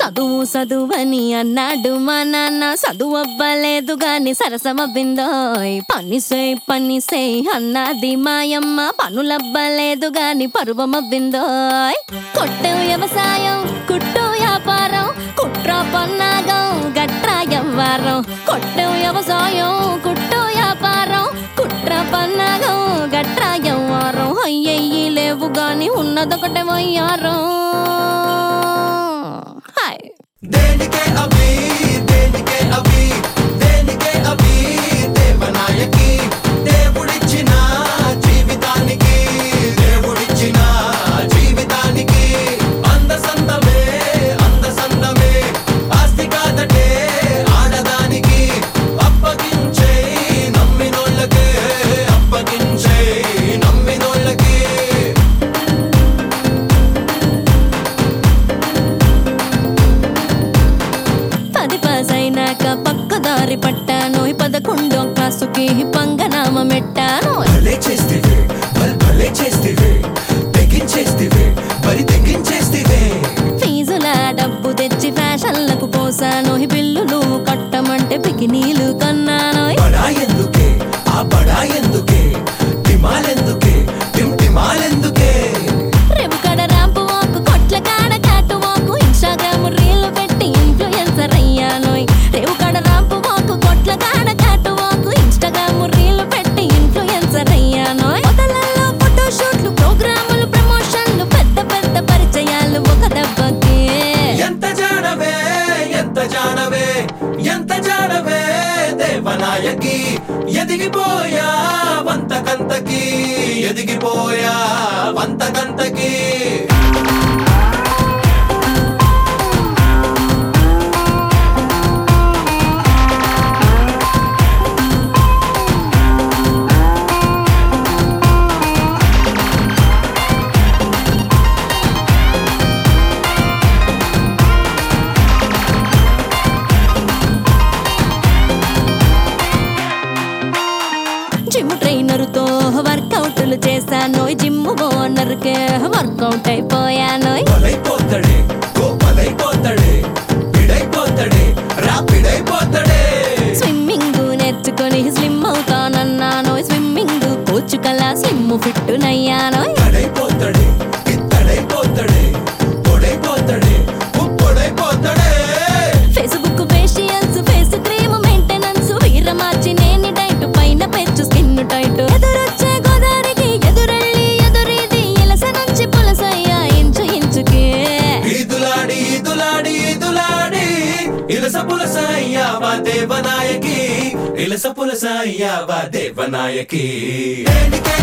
చదువు చదువని అన్నాడు మా నాన్న చదువు అవ్వలేదు గాని సరసమవ్విందోయ్ పని సేయ్ పని సేయ్ అన్నది మాయమ్మ పనులవ్వలేదు గాని పరువమవ్విందోయ్ కొట్టు వ్యవసాయం కుట్టు వ్యాపారం కుట్ర పన్నాగం గట్ర ఎవ్వారం కొట్టు వ్యవసాయం కుట్టు వ్యాపారం కుట్ర పన్నాగం గట్ర ఎవ్వారం అయ్యయ్యి లేవు గాని ఉన్నదొకటే వయ్యారం హాయ్ దేనికే అవి దేనికే అవి దేనికే అవి దేవనాయకి దేవుడిచ్చిన జీవితానికి దేవుడిచ్చిన జీవితానికి అందసందమే అందసందమే ఆస్తి కాదటే ఆడదానికి అప్పగించే నమ్మినోళ్ళకే అప్పగించే నమ్మినోళ్ళకి పది పాస్ అయినాక పక్కదారి పట్టాను ఈ పదకొండో క్లాసుకి పంగనామ మెట్టాను భలే చేస్తేవే బల్ భలే చేస్తేవే తెగించేస్తేవే బరి తెగించేస్తేవే ఫీజుల డబ్బు తెచ్చి ఫ్యాషన్లకు పోసాను ఈ బిల్లులు కట్టమంటే బికినీలు కన్నాను బడా ఎందుకే ఆ బడా ఎందుకే టిమాలెందుకే టిమ్ టిమాలెందుకే రేపు కడ ర్యాంపు వాకు కొట్ల కాడ కాటు వాకు ఇన్స్టాగ్రామ్ రీల్ పెట్టి ఇన్ఫ్లుయెన్సర్ అయ్యాను రేపు కడ ర్యాంపు వాకు కొట్ల కాడ కాటు వాకు ఇన్స్టాగ్రామ్ రీల్ పెట్టి ఇన్ఫ్లుయెన్సర్ అయ్యాను మొదలలో ఫోటో షూట్లు ప్రోగ్రాములు ప్రమోషన్లు పెద్ద పెద్ద పరిచయాలు ఒక దెబ్బకి ఎంత జానవే ఎంత జానవే ఎంత జానవే దేవనాయకి ఎదిగిపోయా వంతకంతకి ఎదిగిపోయా వంతకంతకి జిమ్ ట్రైనర్ తో వర్కౌట్లు చేశాను జిమ్ ఓనర్ కే వర్కౌట్ అయిపోయాను బలైపోతాడే గోపలైపోతాడే పిడైపోతాడే రాపిడైపోతాడే స్విమ్మింగ్ నేర్చుకొని స్లిమ్ అవుతానన్నాను స్విమ్మింగ్ కోచ్ కల్లా స్లిమ్ ఫిట్ నయ్యాను తడైపోతాడే ఇత్తడైపోతాడే పొడైపోతాడే ఉప్పొడైపోతాడే Facebook facials face cream maintenance వీర మార్చి నేని డైట్ పైన పెచ్చు స్కిన్ టైట్ ఎదురొచ్చే గోదారికి ఎదురెళ్ళి ఎదురీది ఇలస నుంచి పులసయ్యా ఇంచు ఇంచుకి ఈదులాడి ఈదులాడి ఈదులాడి ఇలస పులస అయ్యావా దేవనాయకి ఇలస పులస అయ్యావా దేవనాయకి దేనికే